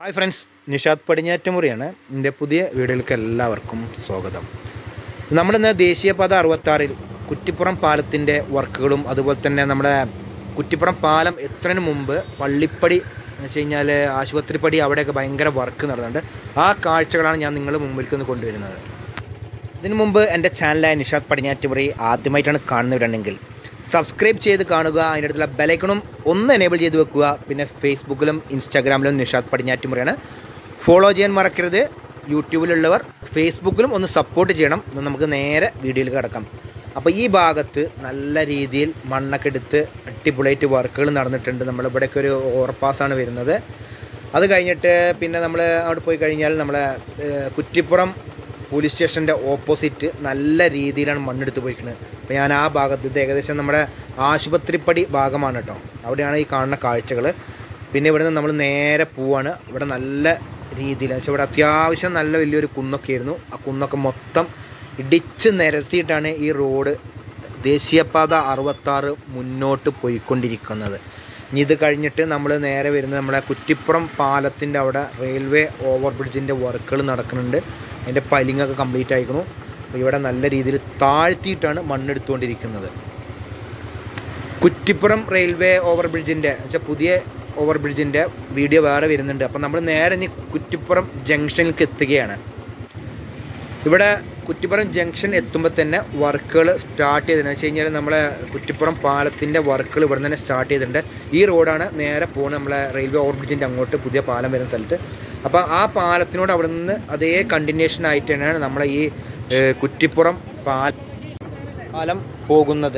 Hi friends Nishad പടിഞ്ഞാറ്റുമുറിയാണ് എൻ്റെ പുതിയ വീഡിയോയിലേക്ക് എല്ലാവർക്കും സ്വാഗതം നമ്മളിന്ന് ദേശീയപാത അറുപത്താറിൽ കുറ്റിപ്പുറം പാലത്തിൻ്റെ വർക്കുകളും അതുപോലെ തന്നെ നമ്മുടെ കുറ്റിപ്പുറം പാലം എത്തുന്നതിന് മുമ്പ് പള്ളിപ്പടി എന്ന് വെച്ച് കഴിഞ്ഞാൽ ആശുപത്രിപ്പടി അവിടെയൊക്കെ ഭയങ്കര വർക്ക് നടന്നുണ്ട് ആ കാഴ്ചകളാണ് ഞാൻ നിങ്ങളുടെ മുമ്പിലേക്ക് ഒന്ന് കൊണ്ടുവരുന്നത് ഇതിനു മുമ്പ് എൻ്റെ ചാനലായ നിഷാദ് പടിഞ്ഞാറ്റുമുറി ആദ്യമായിട്ടാണ് കാണുന്നവരുണ്ടെങ്കിൽ സബ്സ്ക്രൈബ് ചെയ്ത് കാണുക അതിൻ്റെ അടുത്തുള്ള ബെലൈക്കണും ഒന്ന് എനേബിൾ ചെയ്ത് വെക്കുക പിന്നെ ഫേസ്ബുക്കിലും ഇൻസ്റ്റാഗ്രാമിലും നിഷാദ് പടിഞ്ഞാറ്റുമുറിയാണ് ഫോളോ ചെയ്യാൻ മറക്കരുത് യൂട്യൂബിലുള്ളവർ ഫേസ്ബുക്കിലും ഒന്ന് സപ്പോർട്ട് ചെയ്യണം എന്ന് നമുക്ക് നേരെ വീഡിയോയിൽ കിടക്കാം അപ്പോൾ ഈ ഭാഗത്ത് നല്ല രീതിയിൽ മണ്ണൊക്കെ എടുത്ത് അടിപൊളിയായിട്ട് വർക്കുകൾ നടന്നിട്ടുണ്ട് നമ്മളിവിടേക്ക് ഒരു ഓവർപാസ്സാണ് വരുന്നത് അത് കഴിഞ്ഞിട്ട് പിന്നെ നമ്മൾ അവിടെ പോയി കഴിഞ്ഞാൽ നമ്മളെ ഏഹ്, കുറ്റിപ്പുറം പോലീസ് സ്റ്റേഷൻ്റെ ഓപ്പോസിറ്റ് നല്ല രീതിയിലാണ് മണ്ണെടുത്ത് പോയിരിക്കുന്നത് അപ്പോൾ ഞാൻ ആ ഭാഗത്ത് ഇത് ഏകദേശം നമ്മുടെ ആശുപത്രിപ്പടി ഭാഗമാണ് കേട്ടോ അവിടെയാണ് ഈ കാണുന്ന കാഴ്ചകൾ പിന്നെ ഇവിടുന്ന് നമ്മൾ നേരെ പോവാണ് ഇവിടെ നല്ല രീതിയിൽ പക്ഷേ ഇവിടെ അത്യാവശ്യം നല്ല വലിയൊരു കുന്നൊക്കെ ആയിരുന്നു ആ കുന്നൊക്കെ മൊത്തം ഇടിച്ച് നിരത്തിയിട്ടാണ് ഈ റോഡ് ദേശീയപാത അറുപത്താറ് മുന്നോട്ട് പോയിക്കൊണ്ടിരിക്കുന്നത് ഇനി ഇത് കഴിഞ്ഞിട്ട് നമ്മൾ നേരെ വരുന്നത് നമ്മളെ കുറ്റിപ്പുറം പാലത്തിൻ്റെ അവിടെ റെയിൽവേ ഓവർ ബ്രിഡ്ജിൻ്റെ വർക്കുകൾ നടക്കുന്നുണ്ട് അതിൻ്റെ പൈലിങ്ങൊക്കെ കംപ്ലീറ്റ് ആയിക്കണു അപ്പോൾ ഇവിടെ നല്ല രീതിയിൽ താഴ്ത്തിയിട്ടാണ് മണ്ണെടുത്തുകൊണ്ടിരിക്കുന്നത് കുറ്റിപ്പുറം റെയിൽവേ ഓവർ ബ്രിഡ്ജിൻ്റെ വെച്ചാൽ പുതിയ ഓവർ ബ്രിഡ്ജിൻ്റെ വീഡിയോ വേറെ വരുന്നുണ്ട് അപ്പോൾ നമ്മൾ നേരെ ഇനി കുറ്റിപ്പുറം ജംഗ്ഷനിലേക്ക് എത്തുകയാണ് ഇവിടെ കുറ്റിപ്പുറം ജംഗ്ഷൻ എത്തുമ്പോൾ തന്നെ വർക്കുകൾ സ്റ്റാർട്ട് ചെയ്തതെന്ന് വെച്ച് കഴിഞ്ഞാൽ നമ്മളെ കുറ്റിപ്പുറം പാലത്തിൻ്റെ വർക്കുകൾ ഇവിടെ തന്നെ സ്റ്റാർട്ട് ചെയ്തിട്ടുണ്ട് ഈ റോഡാണ് നേരെ പോകുന്നത് നമ്മളെ റെയിൽവേ ഓവർ ബ്രിഡ്ജിൻ്റെ അങ്ങോട്ട് പുതിയ പാലം വരുന്ന സ്ഥലത്ത് അപ്പോൾ ആ പാലത്തിനോട് അവിടെ നിന്ന് അതേ കണ്ടിന്യൂഷൻ ആയിട്ട് തന്നെയാണ് നമ്മളെ ഈ ഏഹ്, കുറ്റിപ്പുറം പാല പാലം പോകുന്നത്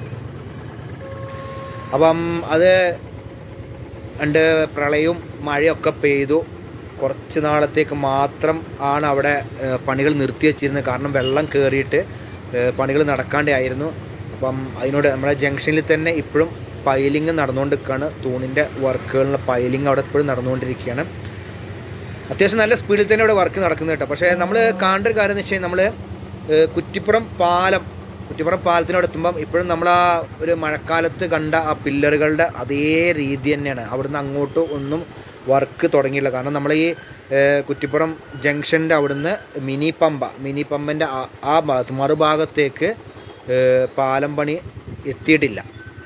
അപ്പം അത് ഉണ്ട് പ്രളയവും മഴയൊക്കെ പെയ്തു കുറച്ച് നാളത്തേക്ക് മാത്രം ആണ് അവിടെ ഏഹ്, പണികൾ നിർത്തി വച്ചിരുന്നത് കാരണം വെള്ളം കയറിയിട്ട് ഏഹ്, പണികൾ നടക്കാണ്ടായിരുന്നു അപ്പം അതിനോട് നമ്മുടെ ജംഗ്ഷനിൽ തന്നെ ഇപ്പോഴും പൈലിങ് നടന്നുകൊണ്ടിരിക്കുകയാണ് തൂണിൻ്റെ വർക്കുകളിലെ പൈലിങ് അവിടെ ഇപ്പോഴും നടന്നുകൊണ്ടിരിക്കുകയാണ് അത്യാവശ്യം നല്ല സ്പീഡിൽ തന്നെ ഇവിടെ വർക്ക് നടക്കുന്നത് കേട്ടോ പക്ഷേ നമ്മൾ കാണേണ്ട ഒരു കാര്യം എന്ന് വെച്ച് കഴിഞ്ഞാൽ നമ്മൾ കുറ്റിപ്പുറം പാലം കുറ്റിപ്പുറം പാലത്തിനോട് എത്തുമ്പം ഇപ്പോഴും നമ്മൾ ആ ഒരു മഴക്കാലത്ത് കണ്ട ആ പില്ലറുകളുടെ അതേ രീതി തന്നെയാണ് അവിടുന്ന് അങ്ങോട്ട് ഒന്നും വർക്ക് തുടങ്ങിയില്ല കാരണം നമ്മൾ ഈ ഏഹ്, കുറ്റിപ്പുറം ജംഗ്ഷൻ്റെ അവിടുന്ന് മിനി പമ്പ മിനി പമ്പിൻ്റെ ആ- ആ ഭാഗത്ത് മറുഭാഗത്തേക്ക് ഏഹ്, പാലം പണി എത്തിയിട്ടില്ല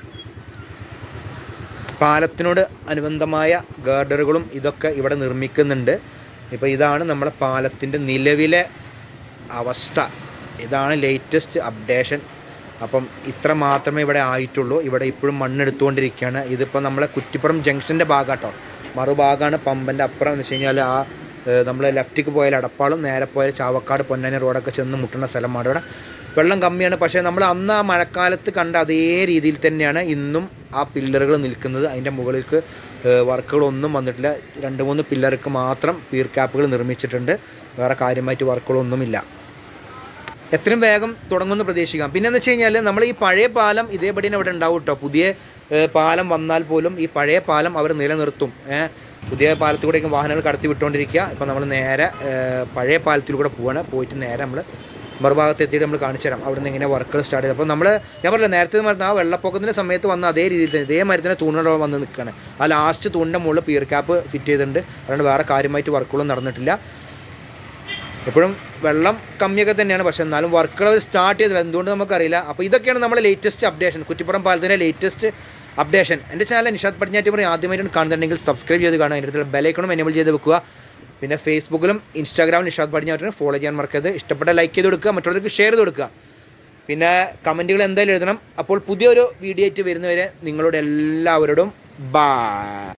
പാലത്തിനോട് അനുബന്ധമായ ഗാർഡറുകളും ഇതൊക്കെ ഇവിടെ നിർമ്മിക്കുന്നുണ്ട് ഇപ്പോൾ ഇതാണ് നമ്മുടെ പാലത്തിൻ്റെ നിലവിലെ അവസ്ഥ ഇതാണ് ലേറ്റസ്റ്റ് അപ്ഡേഷൻ അപ്പം ഇത്ര മാത്രമേ ഇവിടെ ആയിട്ടുള്ളൂ ഇവിടെ ഇപ്പോഴും മണ്ണെടുത്തുകൊണ്ടിരിക്കുകയാണ് ഇതിപ്പോൾ നമ്മളെ കുറ്റിപ്പുറം ജംഗ്ഷൻ്റെ ഭാഗമാട്ടോ മറുഭാഗമാണ് പമ്പൻ്റെ അപ്പുറം എന്ന് വെച്ച് കഴിഞ്ഞാൽ ആ നമ്മൾ ലെഫ്റ്റിക്ക് പോയാൽ അടപ്പാളും നേരെ പോയാൽ ചാവക്കാട് പൊന്നാനി റോഡൊക്കെ ചെന്ന് മുട്ടുന്ന സ്ഥലമാണ് ഇവിടെ വെള്ളം കമ്മിയാണ് പക്ഷേ നമ്മൾ അന്ന് ആ മഴക്കാലത്ത് കണ്ട അതേ രീതിയിൽ തന്നെയാണ് ഇന്നും ആ പില്ലറുകൾ നിൽക്കുന്നത് അതിൻ്റെ മുകളിലേക്ക് വർക്കുകളൊന്നും വന്നിട്ടില്ല രണ്ട് മൂന്ന് പില്ലർക്ക് മാത്രം പീർ ക്യാപ്പുകൾ നിർമ്മിച്ചിട്ടുണ്ട് വേറെ കാര്യമായിട്ട് വർക്കുകളൊന്നുമില്ല എത്രയും വേഗം തുടങ്ങുമെന്ന് പ്രതീക്ഷിക്കാം പിന്നെ എന്ന് വെച്ച് കഴിഞ്ഞാൽ നമ്മൾ ഈ പഴയ പാലം ഇതേപടി തന്നെ ഇവിടെ ഉണ്ടാവും കേട്ടോ പുതിയ ഏഹ്, പാലം വന്നാൽ പോലും ഈ പഴയ പാലം അവർ നിലനിർത്തും ഏഹ്. പുതിയ പാലത്തിലൂടെയൊക്കെ വാഹനങ്ങൾ കടത്തി വിട്ടുകൊണ്ടിരിക്കുക ഇപ്പം നമ്മൾ നേരെ ഏഹ്, പഴയ പാലത്തിലൂടെ പോവാണ് പോയിട്ട് നേരെ നമ്മൾ മറുഭാഗത്ത് എത്തിയിട്ട് നമ്മൾ കാണിച്ചു തരാം അവിടെ നിന്ന് ഇങ്ങനെ വർക്കുകൾ സ്റ്റാർട്ട് ചെയ്ത് അപ്പോൾ നമ്മൾ ഞാൻ പറഞ്ഞില്ല നേരത്തെ പറഞ്ഞ ആ വെള്ളപ്പൊക്കത്തിൻ്റെ സമയത്ത് വന്ന അതേ രീതിയിൽ തന്നെ ഇതേമാതിരി തന്നെ തൂണുകൾ വന്ന് നിൽക്കുകയാണ് ആ ലാസ്റ്റ് തൂണിൻ്റെ മുകളിൽ പിയർ ക്യാപ്പ് ഫിറ്റ് ചെയ്തിട്ടുണ്ട് അതുകൊണ്ട് വേറെ കാര്യമായിട്ട് വർക്കുകളൊന്നും നടന്നിട്ടില്ല എപ്പോഴും വെള്ളം കമ്മിയൊക്കെ തന്നെയാണ് പക്ഷേ എന്നാലും വർക്കുകൾ അവർ സ്റ്റാർട്ട് ചെയ്തില്ല എന്തുകൊണ്ട് നമുക്കറിയില്ല അപ്പോൾ ഇതൊക്കെയാണ് നമ്മുടെ ലേറ്റസ്റ്റ് അപ്ഡേഷൻ കുറ്റിപ്പുറം പാലത്തിൻ്റെ ലേറ്റസ്റ്റ് അപ്ഡേഷൻ എൻ്റെ ചാനൽ നിഷാദ് പടിഞ്ഞാറ്റി പറയും ആദ്യമായിട്ടാണ് കാണുന്നുണ്ടെങ്കിൽ സബ്സ്ക്രൈബ് ചെയ്ത് കാണുക അതിൻ്റെ ബെലൈക്കണം എനേബിൾ ചെയ്ത് വെക്കുക പിന്നെ ഫേസ്ബുക്കിലും ഇൻസ്റ്റാഗ്രാമിലും നിഷാദ് പടിഞ്ഞാറ്റിനും ഫോളോ ചെയ്യാൻ മറക്കരുത് ഇഷ്ടപ്പെട്ട ലൈക്ക് ചെയ്ത് കൊടുക്കുക മറ്റുള്ളവർക്ക് ഷെയർ ചെയ്ത് കൊടുക്കുക പിന്നെ കമൻറ്റുകൾ എന്തായാലും എഴുതണം അപ്പോൾ പുതിയൊരു വീഡിയോ ആയിട്ട് വരുന്നവരെ നിങ്ങളോട് എല്ലാവരോടും ബാ